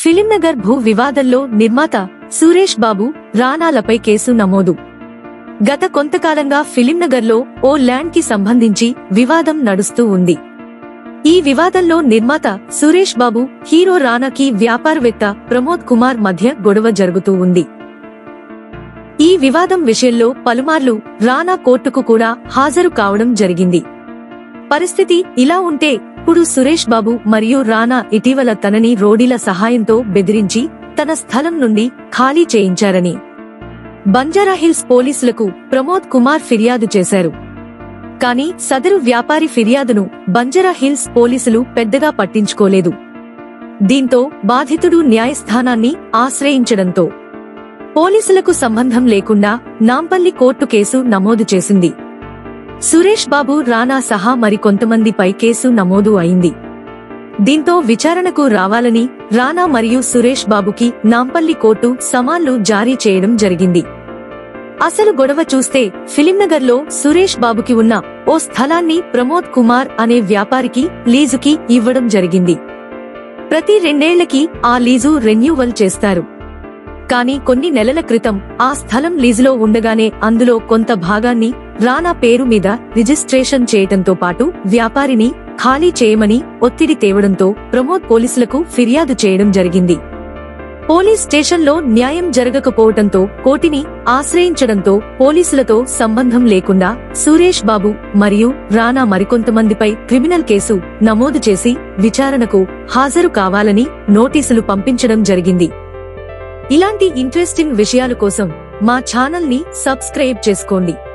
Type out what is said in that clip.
ఫిలింనగర్ భూ వివాదంలో నిర్మాత సురేష్ బాబు రాణాలపై కేసు నమోదు గత కొంతకాలంగా ఫిలింనగర్లో ఓ ల్యాండ్ కి సంబంధించి వివాదం నడుస్తూ ఉంది ఈ వివాదంలో నిర్మాత సురేష్ బాబు హీరో రానాకి వ్యాపారవేత్త ప్రమోద్ కుమార్ మధ్య గొడవ జరుగుతూ ఉంది ఈ వివాదం విషయంలో పలుమార్లు రానా కోర్టుకు కూడా హాజరు కావడం జరిగింది పరిస్థితి ఇలా ఉంటే ఇప్పుడు సురేష్ బాబు మరియు రానా ఇటీవల తనని రోడీల సహాయంతో బెదిరించి తన స్థలం నుండి ఖాళీ చేయించారని బంజారాహిల్స్ పోలీసులకు ప్రమోద్ కుమార్ ఫిర్యాదు చేశారు కానీ సదరు వ్యాపారి ఫిర్యాదును బంజారాహిల్స్ పోలీసులు పెద్దగా పట్టించుకోలేదు దీంతో బాధితుడు న్యాయస్థానాన్ని ఆశ్రయించడంతో పోలీసులకు సంబంధం లేకుండా నాంపల్లి కోర్టు కేసు నమోదు చేసింది సురేష్ బాబు రానా సహా మరికొంతమందిపై కేసు నమోదు అయింది దీంతో విచారణకు రావాలని రానా మరియు సురేష్ బాబుకి నాంపల్లి కోర్టు సమాన్లు జారీ చేయడం జరిగింది అసలు గొడవ చూస్తే ఫిలింనగర్లో సురేష్ బాబుకి ఉన్న ఓ స్థలాన్ని ప్రమోద్ కుమార్ అనే వ్యాపారికి లీజుకి ఇవ్వడం జరిగింది ప్రతి రెండేళ్లకి ఆ లీజు రెన్యూవల్ చేస్తారు కానీ కొన్ని నెలల క్రితం ఆ స్థలం లీజులో ఉండగానే అందులో కొంత భాగాన్ని రానా పేరు మీద రిజిస్ట్రేషన్ చేయటంతో పాటు వ్యాపారిని ఖాళీ చేయమని ఒత్తిడి తేవడంతో ప్రమోద్ పోలీసులకు ఫిర్యాదు చేయడం జరిగింది పోలీస్ స్టేషన్లో న్యాయం జరగకపోవటంతో కోటిని ఆశ్రయించడంతో పోలీసులతో సంబంధం లేకుండా సురేష్ బాబు మరియు రానా మరికొంతమందిపై క్రిమినల్ కేసు నమోదు చేసి విచారణకు హాజరు కావాలని నోటీసులు పంపించడం జరిగింది ఇలాంటి ఇంట్రెస్టింగ్ విషయాల కోసం మా ఛానల్ ని సబ్స్క్రైబ్ చేసుకోండి